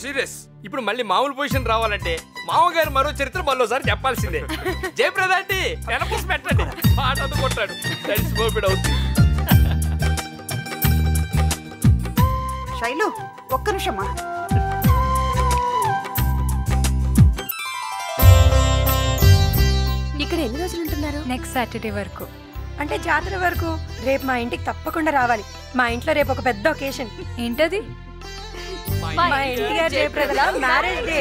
Serious ఇప్పుడు మళ్ళీ మామూలు పొజిషన్ రావాలంటే మామగారు మరో చరిత్ర మరోసారి చెప్పాల్సిందే జయప్రద అంటే వెనపూసి పెట్టండి పాట అందుకుంటాడు తడిసిపోపిడు అవుతుంది శైలు ఒక్క నిమిషమ్మా ఇక్కడ ఎన్ని రోజులు ఉంటున్నారు నెక్స్ట్ సాటర్డే వరకు అంటే జాతర వరకు రేపు మా ఇంటికి తప్పకుండా రావాలి మా ఇంట్లో రేపు ఒక పెద్ద ఒకేషన్ ఏంటది మా ఇంటి గారు జయప్రదల మ్యారేజ్ డే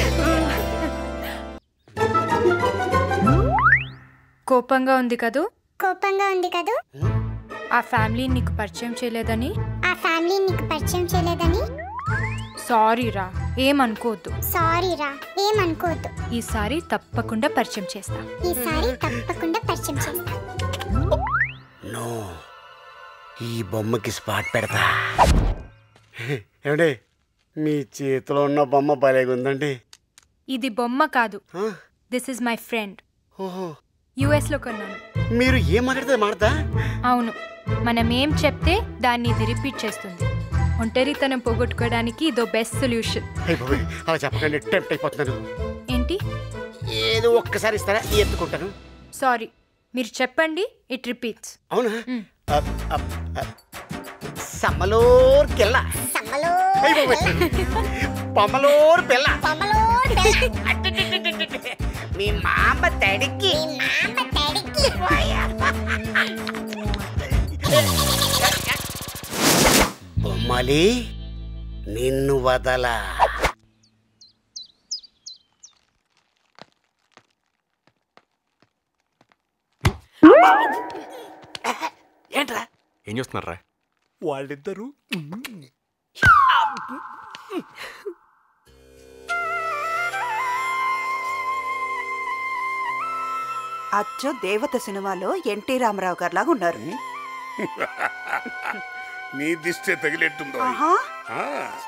కోపంగా ఉంది కదూ కోపంగా ఉంది కదూ ఆ ఫ్యామిలీ నీకు పరిచయం చేయలేదని ఆ ఫ్యామిలీ నీకు పరిచయం చేయలేదని సారీ రా ఏమనుకోవద్దు సారీ రా ఏమనుకోవద్దు ఈసారి తప్పకుండా పరిచయం చేస్తా ఈసారి తప్పకుండా పరిచయం చేస్తా నో ఈ బొమ్మకి స్పాట్ పెడతా ఏమండి మీ చేతిలో ఉన్న బొమ్మ భలేగా ఉందండి ఇది బొమ్మ కాదు ఆ, దిస్ ఇస్ మై ఫ్రెండ్ ఓహో యుఎస్లో కొన్నాను మీరు ఏం మాట్లాడితే మాడతా అవును మనం ఏం చెప్తే దాన్ని ఇది రిపీట్ చేస్తుంది ఒంటరితనం పోగొట్టుకోవడానికి ఇదో బెస్ట్ సొల్యూషన్ అయిపోయి అలా చెప్పకండి టెంప్ట్ అయిపోతున్నాను ఏంటి ఏదో ఒక్కసారి ఇస్తారా ఎత్తుకుంటాను సారీ మీరు చెప్పండి ఇట్ రిపీట్స్ అవునా మ్. Up, up, up. సమ్మలోర్ కెల్ల సమ్మలో పొమ్మలోర్ పిల్ల పొమ్మలో మీ మామ తడికి నాన్న తడికి బొమ్మలి నిన్ను వదలా ఏంట్రా ఏం చూస్తున్నారా వాళ్ళిద్దరు అచ్చో దేవత సినిమాలో ఎన్టీ రామారావు గారు లాగా ఉన్నారు నీ దిష్టే తగిలేట్టుందో ఆహా ఆ.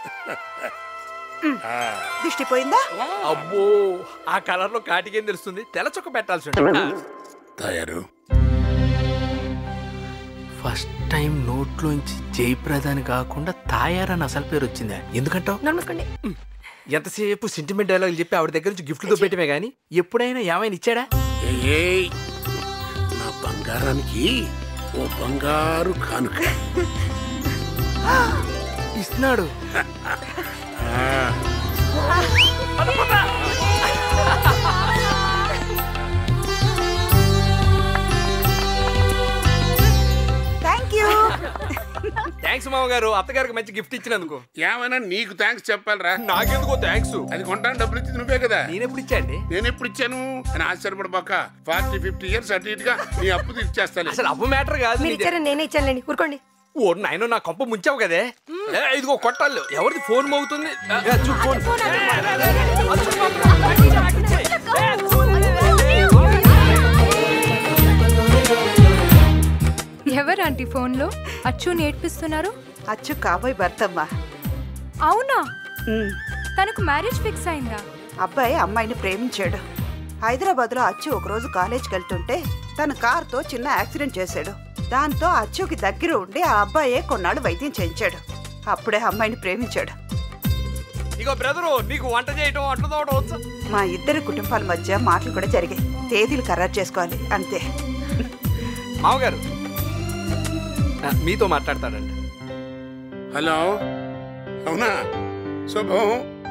ఆ. దిష్టి పోయిందా అబ్బో ఆ కలర్ లో కాటికేం తెలుస్తుంది తెల్ల చొక్క పెట్టాల్సి ఉంటుంది తయారు ఫస్ట్ టైం నోట్లోంచి జయప్రదాని కాకుండా తాయారని అసలు పేరు వచ్చిందా ఎందుకంటావు నమస్కండి ఎంతసేపు సెంటిమెంట్ డైలాగ్ చెప్పి ఆవిడ దగ్గర నుంచి గిఫ్ట్ పెట్టమే గానీ ఎప్పుడైనా ఏమైనా ఇచ్చాడా ఏయ్ నా బంగారానికి ఓ బంగారు కానుక ఇస్తున్నాడు ఆ. థ్యాంక్ యూ థ్యాంక్స్ మామగారు అత్తగారికి మంచి గిఫ్ట్ ఇచ్చినందుకు ఏమైనా నీకు థ్యాంక్స్ చెప్పాలరా నాకెందుకో థ్యాంక్స్ అది కొంటాను డబ్బులు ఇచ్చింది నువ్వే కదా నేనెప్పుడు ఇచ్చాండి నేను ఎప్పుడు ఇచ్చాను అని ఆశ్చర్యపడబాక ఫార్టీ ఫిఫ్టీ ఇయర్స్ అటు ఇటుగా నీ అప్పు తీర్చేస్తాను అసలు అప్పు మ్యాటర్ కాదు మీరు ఇచ్చారని నేనే ఇచ్చానులేండి ఊరుకోండి ఓ నాయన నా కంప ముంచావు కదే ఏ, ఇదిగో కొట్టాలి ఎవరిది ఫోన్ మోగుతుంది ఏ, చూ, ఫోన్ ఎవరు ఆంటీ ఫోన్లో అచ్చు నేర్పిస్తున్నారు అచ్చు కాబోయ్ భర్తమ్మా అవునా ఉమ్, తనకు మ్యారేజ్ ఫిక్స్ అయిందా అబ్బాయి అమ్మాయిని ప్రేమించాడు హైదరాబాద్లో అచ్చు ఒకరోజు కాలేజ్కి వెళ్తుంటే తన కారుతో చిన్న యాక్సిడెంట్ చేశాడు దాంతో అచ్చుకి దగ్గర ఉండి ఆ అబ్బాయే కొన్నాళ్ళు వైద్యం చేయించాడు అప్పుడే అమ్మాయిని ప్రేమించాడు ఇగో బ్రదరు నీకు వంట చేయటం అట్లా తోవడం వచ్చా మా ఇద్దరి కుటుంబాల మధ్య మాటలు కూడా జరిగాయి తేదీలు ఖరారు చేసుకోవాలి అంతే మామగారు ఆ, మీతో మాట్లాడతాడండి హలో అవునా శుభం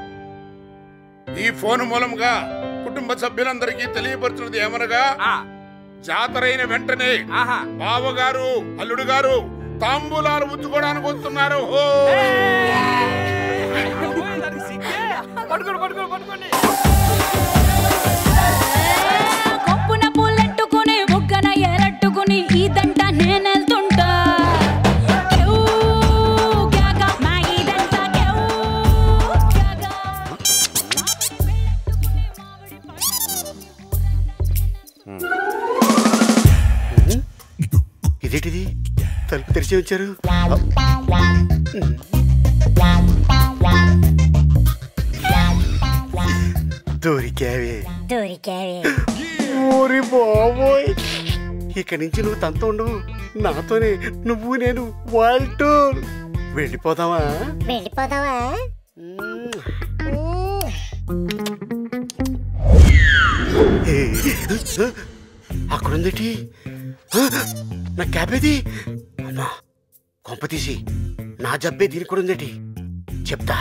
ఈ ఫోన్ మూలంగా కుటుంబ సభ్యులందరికీ తెలియపరుచున్నది ఏమనగా ఆ, జాతరైన వెంటనే ఆహా బావగారు అల్లుడు గారు తాంబూలాలు పుచ్చుకోవడానికి వస్తున్నారు హో! దానికి సిగ్గే. పడుకోండి పడుకోండి పడుకోండి కొప్పున పూలెట్టుకుని బుగ్గన ఎరట్టుకుని ఇదంట నేనెళ్తుంటా క్యూ, క్యాగా, మా ఇదంతా క్యూ, క్యాగా. ఇదేంటిది తలుపు తెరిచి వచ్చారు దొరికావే దొరికావే ఓరి బాబోయ్ ఇక్కడి నుంచి నువ్వు తనతో ఉండవు నాతోనే నువ్వు నేను వరల్డ్ టూర్ వెళ్ళిపోదామా వెళ్ళిపోదావా మ్మ్. అక్కడుందేటి నా క్యాబ్ ఏది అమ్మా కొంప తీసి నా జబ్బే దీనికి కూడా ఉందేటి చెప్తా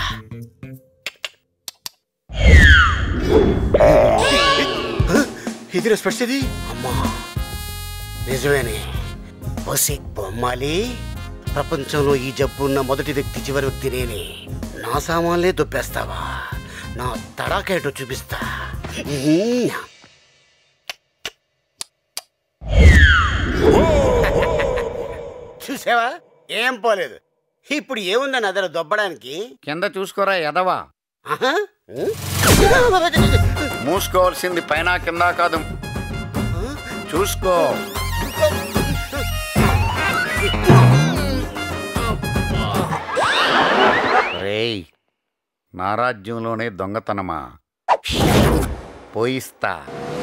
ఇది రెస్పెక్ట్స్ ఇది అమ్మా నిజమేనే బసి బొమ్మాలి ప్రపంచంలో ఈ జబ్బు ఉన్న మొదటి వ్యక్తి చివరి వ్యక్తి నేనే నా సామాన్లే దొబ్బేస్తావా నా తడాకేటో చూపిస్తా ఉహుం. చూసావా ఏం పోలేదు ఇప్పుడు ఏముందని అదర దొబ్బడానికి కింద చూసుకోరా ఎదవా ఆహా. ఉం? మూసుకోవాల్సింది పైన కింద కాదు చూసుకో రేయ్ నా రాజ్యంలోనే దొంగతనమా పోయిస్తా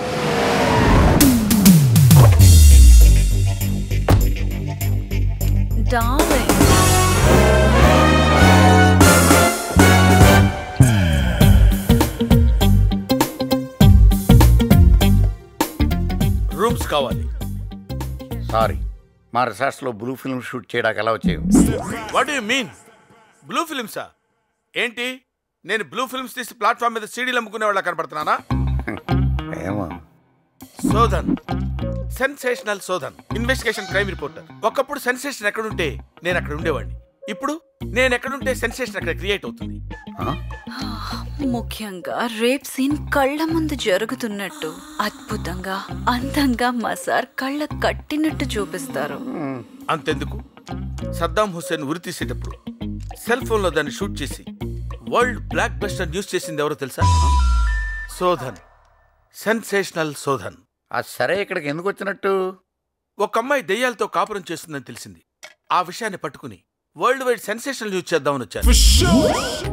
రూమ్స్ కావాలి సారీ మా రిసార్ట్స్లో బ్లూ ఫిల్మ్ షూట్ చేయడానికి ఎలా వచ్చేవి వాట్ యు మీన్ బ్లూ ఫిల్మ్సా ఏంటి నేను బ్లూ ఫిల్మ్స్ తీసి ప్లాట్ఫామ్ మీద సీడీలు అమ్ముకునే వాళ్ళ కనపడుతున్నానా ఏమో Sodhan sensational Sodhan investigation crime reporter ఒకప్పుడు సెన్సేషన్ ఎక్కడుంటే నేను అక్కడ ఉండేవాడిని ఇప్పుడు నేను ఎక్కడుంటే సెన్సేషన్ అక్కడ క్రియేట్ అవుతుంది ముఖ్యంగా రేప్ సీన్ కళ్ళ ముందు జరుగుతున్నట్టు అద్భుతంగా అందంగా మా సార్ కళ్ళ కట్టినట్టు చూపిస్తారు అంతెందుకు సద్దాం హుస్సేన్ ఉరి తీసేటప్పుడు సెల్ ఫోన్ లో దాన్ని షూట్ చేసి వరల్డ్ బ్లాక్ బస్టర్ న్యూస్ చేసింది ఎవరో తెలుసా సోధన్ సెన్సేషనల్ సోధన్ ఆ సరే ఇక్కడికి ఎందుకు వచ్చినట్టు ఒక అమ్మాయి దెయ్యాలతో కాపురం చేస్తుందని తెలిసింది ఆ విషయాన్ని పట్టుకుని వరల్డ్ వైడ్ సెన్సేషనల్ న్యూస్ చేద్దామని వచ్చాను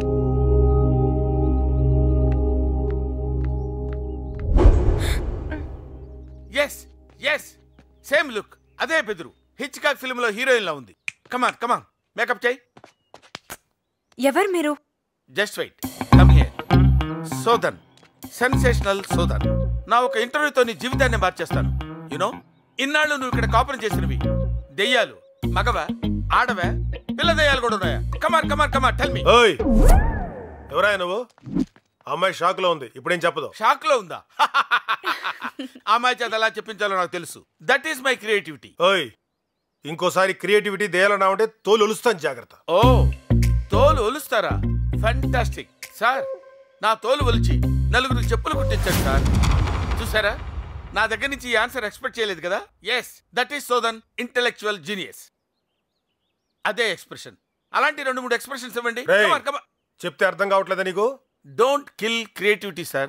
ఎస్ ఎస్ సేమ్ లుక్ అదే బెదురు హిచ్కాక్ ఫిల్మ్ లో హీరోయిన్ లా ఉంది కమాన్ కమాన్ మేకప్ చేయి ఎవరు మీరు just wait come here Sodhan sensational Sodhan నా ఒక ఇంటర్వ్యూతో నీ జీవితాన్ని మార్చేస్తాను యునో ఇన్నాళ్ళు నువ్వు ఇక్కడ కాపురం చేసినవి దెయ్యాలు మగవా ఆడవా పిల్ల దెయ్యాలు కూడా ఉన్నాయా కమాన్ కమాన్ కమాన్ టెల్ మీ ఓయ్ ఎవరా నువ్వు అమ్మాయి షాక్ లో ఉంది ఇప్పుడేం చెప్పదు షాక్ లో ఉందా ఆ అమ్మాయి చేత ఎలా చెప్పించాలో నాకు తెలుసు దట్ ఈస్ మై క్రియేటివిటీ ఓయ్ ఇంకోసారి క్రియేటివిటీ దేయాలన్నా ఉంటే తోలు ఒలుస్తాను జాగ్రత్త ఓ తోలు ఒలుస్తారా ఫంటాస్టిక్ సార్ నా తోలు ఒలిచి నలుగురు చెప్పులు కుట్టించాడు సార్ చూసారా నా దగ్గర నుంచి ఈ ఆన్సర్ ఎక్స్పెక్ట్ చేయలేదు కదా yes that is Sodhan intellectual genius అదే ఎక్స్ప్రెషన్ అలాంటి రెండు మూడు ఎక్స్ప్రెషన్స్ ఇవ్వండి రేయ్, చెప్తే అర్థం కావట్లేదా నీకు డోంట్ కిల్ క్రియేటివిటీ సార్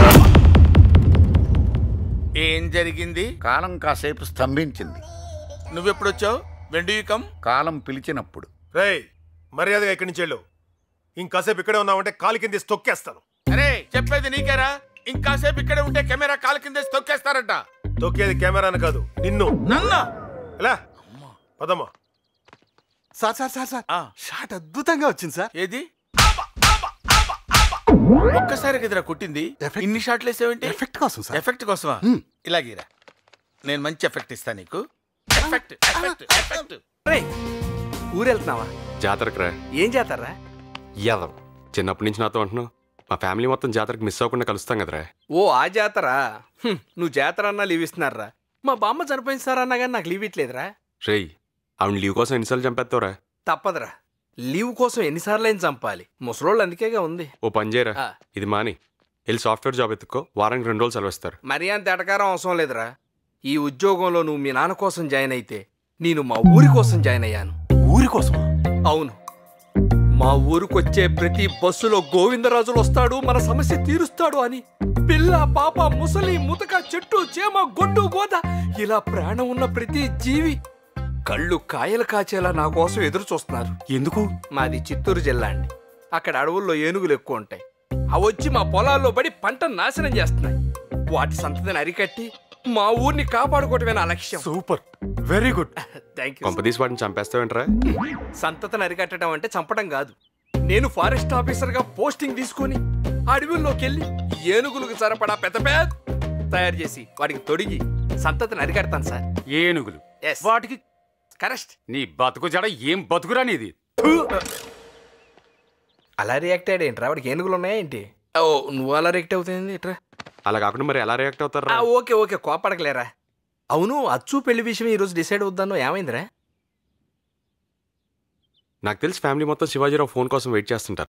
ఏం జరిగింది కాలం కాసేపు స్తంభించింది నువ్వెప్పుడు వచ్చావు వెండు యూ కమ్ కాలం పిలిచినప్పుడు రేయ్ మర్యాదగా ఇక్కడి నుంచి వెళ్ళు ఇంకాసేపు ఇక్కడే ఉన్నావంటే కాలు కింద వేసి తొక్కేస్తాను అరే చెప్పేది నీకేరా ఇంకాసేపు ఇక్కడే ఉంటే కెమెరా కాలు కింద తొక్కేస్తారట తొక్కేది కెమెరాను కాదు నిన్ను నన్నా ఎలా పదమ్మా sir sir sir sir shot అద్భుతంగా వచ్చింది సార్ ఏది ఒక్కసారి కదరా కొట్టింది ఇన్ని షాట్లు వేసావేంటి ఎఫెక్ట్ కోసం సార్ ఎఫెక్ట్ కోసమా ఇలాగీరా నేను మంచి ఎఫెక్ట్ ఇస్తా నీకు ఎఫెక్ట్ ఎఫెక్ట్ ఎఫెక్ట్ ఊరెళ్తున్నావా జాతరకు రా ఏం చేస్తారా యాదవ్ చిన్నప్పటి నుంచి నాతో అంటున్నావు మా ఫ్యామిలీ మొత్తం జాతరకు మిస్ అవ్వకుండా కలుస్తాం కదరా ఓ ఆ జాతర హ్మ్, నువ్వు జాతర అన్నా లీవ్ ఇస్తున్నారా మా బామ్మ చనిపోయింది సార్ అన్నా కానీ నాకు లీవ్ ఇట్లేదురా రేయ్ ఆవిడ లీవ్ కోసం ఎన్నిసార్లు చంపేస్తావురా తప్పదురా లీవ్ కోసం ఎన్నిసార్లు అయినా చంపాలి ముసలోళ్ళు అందుకేగా ఉంది ఓ పని చేయరా ఆ. ఇది మాని వెళ్ళి సాఫ్ట్వేర్ జాబ్ ఎత్తుకో వారానికి రెండు రోజులు సెలవిస్తారు మరీ అంత ఎటకారం అవసరం లేదురా ఈ ఉద్యోగంలో నువ్వు మీ నాన్న కోసం జాయిన్ అయితే నేను మా ఊరి కోసం జాయిన్ అయ్యాను ఊరి కోసం అవును మా ఊరికొచ్చే ప్రతి బస్సులో గోవిందరాజులు వస్తాడు మన సమస్య తీరుస్తాడు అని పిల్ల పాప ముసలి ముతక చెట్టు చేమ గొడ్డు గోద ఇలా ప్రాణం ఉన్న ప్రతి జీవి కళ్ళు కాయలు కాచేలా నా కోసం ఎదురు చూస్తున్నారు ఎందుకు మాది చిత్తూరు జిల్లా అండి అక్కడ అడవుల్లో ఏనుగులు ఎక్కువ ఉంటాయి అవి వచ్చి మా పొలాల్లో పడి పంట నాశనం చేస్తున్నాయి వాటి సంతతిని అరికట్టి మా ఊరిని కాపాడుకోవటమే నా లక్ష్యం super very good thank you కొంపదీసి వాటిని చంపేస్తావేంట్రా సంతతిని అరికట్టడం అంటే చంపడం కాదు నేను ఫారెస్ట్ ఆఫీసర్ గా పోస్టింగ్ తీసుకొని అడవుల్లోకి వెళ్ళి ఏనుగులకు సరిపడా పెద్ద పెద్ద తయారు చేసి వాటికి తొడిగి సంతతిని అరికడతాను సార్ ఏనుగులు వాటికి కరెక్ట్ నీ బతుకు జడ ఏం బతుకురా నీది అలా రియాక్ట్ అయ్యాడు ఏంట్రా వాడికి ఏనుగులు ఉన్నాయా ఏంటి ఓ నువ్వు అలా రియాక్ట్ అవుతుంది ఎట్రా అలా కాకుండా మరి ఎలా రియాక్ట్ అవుతారా ఆ, ఓకే ఓకే కోపడకలేరా అవును అచ్చు పెళ్లి విషయం ఈరోజు డిసైడ్ అవుద్దాను ఏమైందిరా నాకు తెలిసి ఫ్యామిలీ మొత్తం శివాజీరావు ఫోన్ కోసం వెయిట్ చేస్తుంటారు